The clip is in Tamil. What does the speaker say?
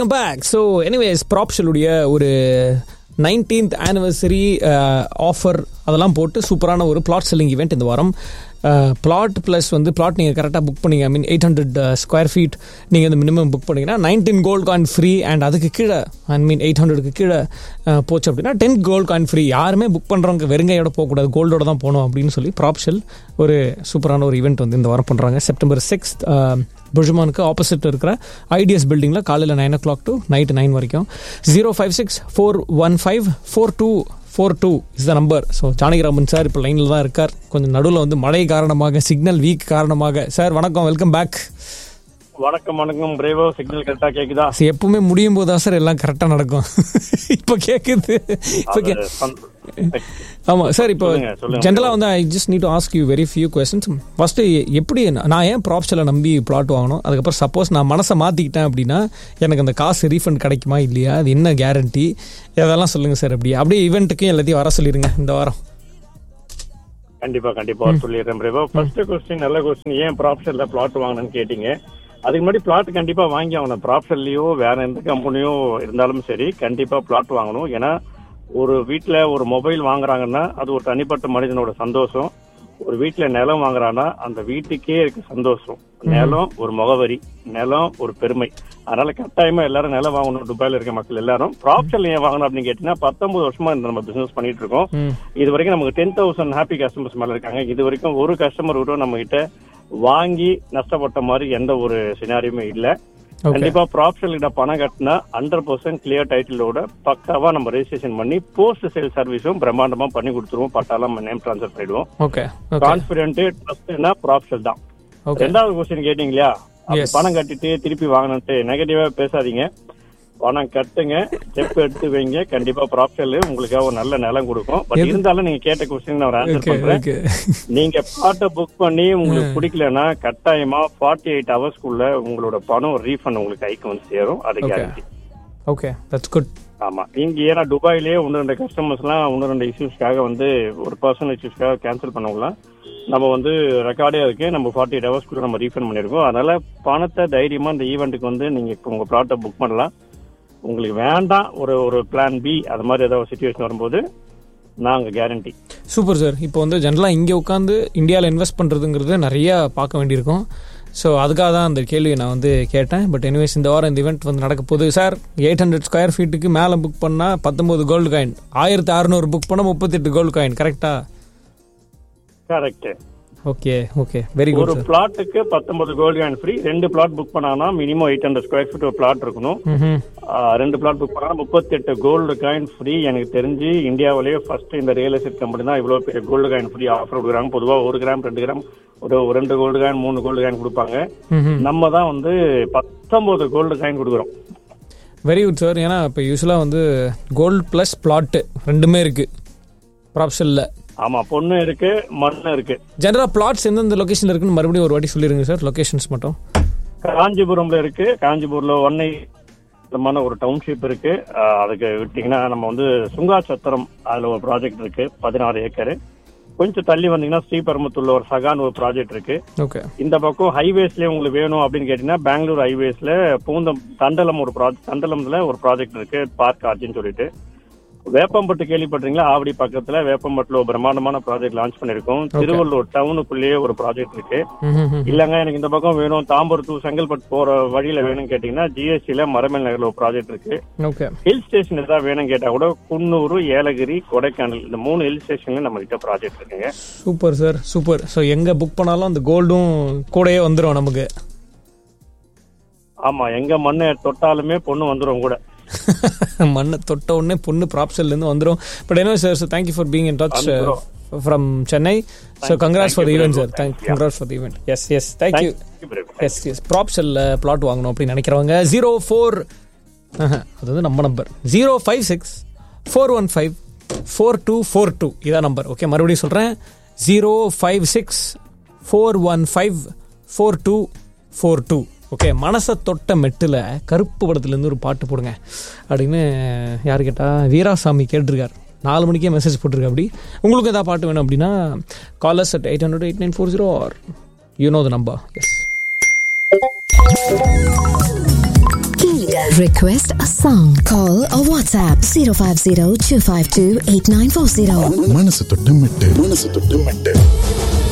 வெல்கம் பேக் ஸோ எனிவேஸ் ப்ராப்ஷலுடைய ஒரு நைன்டீன்த் ஆனிவர்சரி ஆஃபர் அதெல்லாம் போட்டு சூப்பரான ஒரு பிளாட் செல்லிங் ஈவெண்ட் இந்த வாரம் பிளாட் ப்ளஸ் வந்து பிளாட் நீங்கள் கரெக்டாக புக் பண்ணீங்க I mean eight hundred square feet நீங்கள் இந்த மினிமம் புக் பண்ணீங்கன்னா nineteen gold coin free and அதுக்கு கீழே ஐ மீன் எயிட் ஹண்ட்ரடுக்கு கீழே அஹ், போச்சு அப்படின்னா டென் கோல்ட் காயின் ஃப்ரீ யாருமே புக் பண்ணுறவங்க வெறுங்கையோட போகக்கூடாது கோல்டோட தான் போகணும் அப்படின்னு சொல்லி ப்ராப்ஷல் ஒரு சூப்பரான ஒரு ஈவெண்ட் வந்து இந்த வாரம் பண்ணுறாங்க செப்டம்பர் சிக்ஸ்த் புர்ஜுமானுக்கு ஆப்போசிட் இருக்கிற ஐடிஎஸ் பில்டிங்கில் காலையில் nine o'clock to night nine வரைக்கும் zero five six four one five four two four two is the number so Janakiraman sir இப்போ லைனில் தான் இருக்கார் கொஞ்சம் நடுவில் வந்து மழை காரணமாக சிக்னல் வீக் காரணமாக சார் வணக்கம் வெல்கம் பேக் வணக்கம் வணக்கம் பிரேவோ சிக்னல் கரெக்டா கேக்குதா எப்பவுமே முடியும் போது தான் சார் எல்லாம் கரெக்டாக நடக்கும் இப்போ கேட்குது இப்போ கே அது சொந்த- ஆமாம் சார் இப்போ சொல்லுங்க, சொல்லுங்க. ஜென்ரலாக வந்து I just need to ask you very few questions first எப்படி நான் ஏன் ப்ராப்ஷலை நம்பி பிளாட் வாங்கணும் அதுக்கப்புறம் சப்போஸ் நான் மனசை மாற்றிக்கிட்டேன் அப்படின்னா எனக்கு அந்த காசு ரீஃபண்ட் கிடைக்குமா இல்லையா அது என்ன கேரண்டி இதெல்லாம் சொல்லுங்கள் சார் அப்படியே அப்படியே ஈவெண்ட்டுக்கும் எல்லாத்தையும் வர சொல்லிடுங்க இந்த வாரம் கண்டிப்பா கண்டிப்பா சொல்லிடுறேன் பிரேவோ ஃபர்ஸ்ட் கொஸ்டின் நல்ல கொஸ்டின் ஏன் ப்ராப்ஷன்ல பிளாட் வாங்கணும்னு கேட்டீங்க அதுக்கு முன்னாடி பிளாட் கண்டிப்பா வாங்கி ஆகணும் ப்ராப்ஷன்லயோ வேற எந்த கம்பெனியோ இருந்தாலும் சரி கண்டிப்பா பிளாட் வாங்கணும் ஏன்னா ஒரு வீட்ல ஒரு மொபைல் வாங்குறாங்கன்னா அது ஒரு தனிப்பட்ட மனிதனோட சந்தோஷம் ஒரு வீட்ல நிலம் வாங்குறான்னா அந்த வீட்டுக்கே இருக்கு சந்தோஷம் நிலம் ஒரு முகவரி நிலம் ஒரு பெருமை அதனால கட்டாயமா எல்லாரும் நிலம் வாங்கணும் துபாயில இருக்க மக்கள் எல்லாரும் ப்ராப்ஷன் ஏன் வாங்கணும் அப்படின்னு கேட்டீங்கன்னா பத்தொன்பது வருஷமா இந்த நம்ம பிசினஸ் பண்ணிட்டு இருக்கோம் ம் இது வரைக்கும் நமக்கு டென் தௌசண்ட் ஹாப்பி கஸ்டமர்ஸ் மேல இருக்காங்க இது வரைக்கும் ஒரு கஸ்டமர் கூட நம்ம கிட்ட வாங்கி நஷ்டப்பட்ட மாதிரி எந்த ஒரு சினாரியுமே இல்ல ஓகே கண்டிப்பா ப்ராப்ஷன் கிட்ட பணம் கட்டினா ஹண்ட்ரட் பர்சன்ட் கிளியர் டைட்டிலோட பக்காவா நம்ம ரெஜிஸ்ட்ரேஷன் பண்ணி போஸ்ட் சேல் சர்வீஸும் பிரம்மாண்டமா பண்ணி கொடுத்துருவோம் பட்டாலாம் நேம் ட்ரான்ஸ்ஃபர் பண்ணிடுவோம் ஓகே ஓகே கான்பிடென்ட் ட்ரஸ்ட்னா ப்ராப்ஷல் தான் ஓகே ரெண்டாவது கொஸ்டின் கேட்டீங்க இல்லையா அப்ப Yes. பணம் கட்டிட்டு திருப்பி வாங்கணும்ட்டு நெகட்டிவா பேசாதீங்க பணம் கட்டுங்க ஸ்டெப் எடுத்து வைங்க கண்டிப்பா ப்ராப்ஷல் உங்களுக்காக ஒரு நல்ல நிலம் கொடுக்கும் பட் எது- இருந்தாலும் நீங்க கேட்ட கொஸ்டின் நான் ஒரு ஆன்சர் ஓகே பண்றேன் ஓகே நீங்க பாட்டை புக் பண்ணி உங்களுக்கு பிடிக்கலன்னா கட்டாயமா ஃபார்ட்டி எயிட் ஹவர்ஸ்க்குள்ள உங்களோட பணம் ரீஃபண்ட் உங்களுக்கு கைக்கு வந்து சேரும் அது Okay. Guarantee okay that's good ஆமா இங்க ஏன்னா துபாயிலேயே ஒன்று ரெண்டு கஸ்டமர்ஸ் எல்லாம் ஒன்று ரெண்டு இஷ்யூஸ்க்காக வந்து ஒரு பர்சனல் இஷ்யூஸ்க்காக கேன்சல் பண்ணவங்களாம் நம்ம வந்து ரெக்கார்டே இருக்கு நம்ம ஃபார்ட்டி எயிட் ஹவர்ஸ்க்குள்ள நம்ம ரீஃபண்ட் பண்ணிருக்கோம் அதனால பணத்தை தைரியமா இந்த ஈவெண்ட்டுக்கு வந்து நீங்க இப்ப உங்க ப்ளாட்டை புக் பண்ணலாம் உங்களுக்கு வேண்டாம் ஒரு ஒரு பிளான் பி அது மாதிரி ஏதாவது சுச்சுவேஷன் வரும்போது நாங்க கேரண்டி சூப்பர் சார் இப்போ வந்து ஜென்ரலாக இங்கே உட்காந்து இந்தியாவில் இன்வெஸ்ட் பண்ணுறதுங்கிறது நிறைய பார்க்க வேண்டியிருக்கும் ஸோ அதுக்காக தான் அந்த கேள்வியை நான் வந்து கேட்டேன் பட் எனிவேஸ் இந்த வாரம் இந்த இவெண்ட் வந்து நடக்க போகுது சார் எயிட் ஹண்ட்ரட் ஸ்கொயர் ஃபீட்டுக்கு மேலே புக் பண்ணால் பத்தொம்பது கோல்டு காயின் ஆயிரத்தி அறநூறு புக் பண்ணால் முப்பத்தெட்டு கோல்டு காயின் கரெக்டா correct okay okay very good ஒரு சார் பிளாட்டுக்கு பத்தொன்பது கோல்டு காயின் ஃப்ரீ ரெண்டு பிளாட் புக் பண்ணானா minimum eight hundred square feet ஒரு பிளாட் இருக்கணும் ம் ஆ, ரெண்டு பிளாட் புக் பண்ணா முப்பத்தெட்டு கோல்டு காயின் ஃப்ரீ எனக்கு தெரிஞ்சு இந்தியாவிலேயே ஃபர்ஸ்ட் இந்த ரியல் எஸ்டேட் கம்பெனி தான் இவ்வளவு பெரிய கோல்டு காயின் ஃப்ரீ ஆஃபர் கொடுக்குறாங்க பொதுவா ஒரு கிராம் ரெண்டு கிராம் ஒரு ஒரு ரெண்டு கோல்டு காயின் மூணு கோல்டு காயின் கொடுப்பாங்க ம் நம்ம தான் வந்து பத்தொன்பது கோல்டு காயின் கொடுக்குறோம் வெரி குட் சார் ஏன்னா இப்போ யூஸ்வலாக வந்து கோல்டு ப்ளஸ் பிளாட்டு ரெண்டுமே இருக்குது ப்ராப்ஷனில் ஆமா பொண்ணு இருக்கு மண்ணு இருக்கு ஜென்ரலாக பிளாட்ஸ் எந்தெந்த லொக்கேஷனில் இருக்குன்னு மறுபடியும் ஒரு வாட்டி சொல்லிடுங்க சார் லொகேஷன்ஸ் மட்டும் காஞ்சிபுரம்ல இருக்கு காஞ்சிபுரம்ல ஒன்னை ஒரு டவுன்ஷிப் இருக்கு ஆ, அதுக்கு விட்டீங்கன்னா நம்ம வந்து சுங்கா சத்திரம் அதுல ஒரு ப்ராஜெக்ட் இருக்கு பதினாறு ஏக்கர் கொஞ்சம் தள்ளி வந்தீங்கன்னா ஸ்ரீபெரும்புத்தூர்ல ஒரு சகான் ஒரு ப்ராஜெக்ட் இருக்கு ஓகே இந்த பக்கம் ஹைவேஸ்லயே உங்களுக்கு வேணும் அப்படின்னு கேட்டீங்கன்னா பெங்களூர் ஹைவேஸ்ல பூந்தம் தண்டலம் ஒரு ப்ராஜெக்ட் தண்டலம்ல ஒரு ப்ராஜெக்ட் இருக்கு பார்க் ஆர்ச்சின்னு சொல்லிட்டு வேப்பம்பட்டு கேள்விப்பட்டீங்களா ஆவடி பக்கத்துல வேப்பம்பட்டுல ஒரு பிரம்மாண்டமான ப்ராஜெக்ட் லான்ச் பண்ணிருக்கோம் திருவள்ளூர் டவுனுக்குள்ளேயே ஒரு ப்ராஜெக்ட் இருக்கு ம் இல்லங்க எனக்கு இந்த பக்கம் வேணும் தாம்பரம் டு செங்கல்பட்டு போற வழியில வேணும்னு கேட்டீங்கன்னா ஜிஎஸ்டில மரமேல் நகர்ல ஒரு ப்ராஜெக்ட் இருக்கு ஓகே ஹில் ஸ்டேஷன் ஏதாவது வேணும் கேட்டா கூட குன்னூர் ஏலகிரி கொடைக்கானல் இந்த மூணு ஹில் ஸ்டேஷன்ல நம்ம கிட்ட ப்ராஜெக்ட் இருக்குங்க சூப்பர் சார் சூப்பர் ஸோ எங்கே புக் பண்ணாலும் அந்த கோல்டும் கூடயே வந்துடும் நமக்கு ஆமா எங்க மண்ணை தொட்டாலுமே பொண்ணு வந்துரும் கூட மண்ணை தொட்ட உடனே பொண்ணு ப்ராப்ஷல்லேருந்து வந்துடும் பட் என்ன sir so thank you for being in touch வந்துரும். From Chennai so congrats for the Thank you event very sir much. Thank Yeah. Congrats for the event yes yes thank you Thank you very much. Yes yes ப்ராப்ஷல்ல பிளாட் வாங்கணும் அப்படின்னு நினைக்கிறவங்க ஜீரோ ஃபோர் அது வந்து நம்ம number zero five six four one five four two four two இதான் நம்பர் ஓகே மறுபடியும் சொல்கிறேன் zero five six four one five four two four two okay மனசை தொட்ட மெட்டில் கருப்பு படத்துலேருந்து ஒரு பாட்டு போடுங்க அப்படின்னு யார் கேட்டா வீராசாமி கேட்டிருக்கார் நாலு மணிக்கே மெசேஜ் போட்டிருக்க அப்படி உங்களுக்கு ஏதாவது பாட்டு வேணும் அப்படின்னா callers at eight hundred eight nine four zero are you know the number yes Request a song. Call or WhatsApp 050 252 8940. மனசு தொட்டு மெட்டு மனசு தொட்டு மெட்டு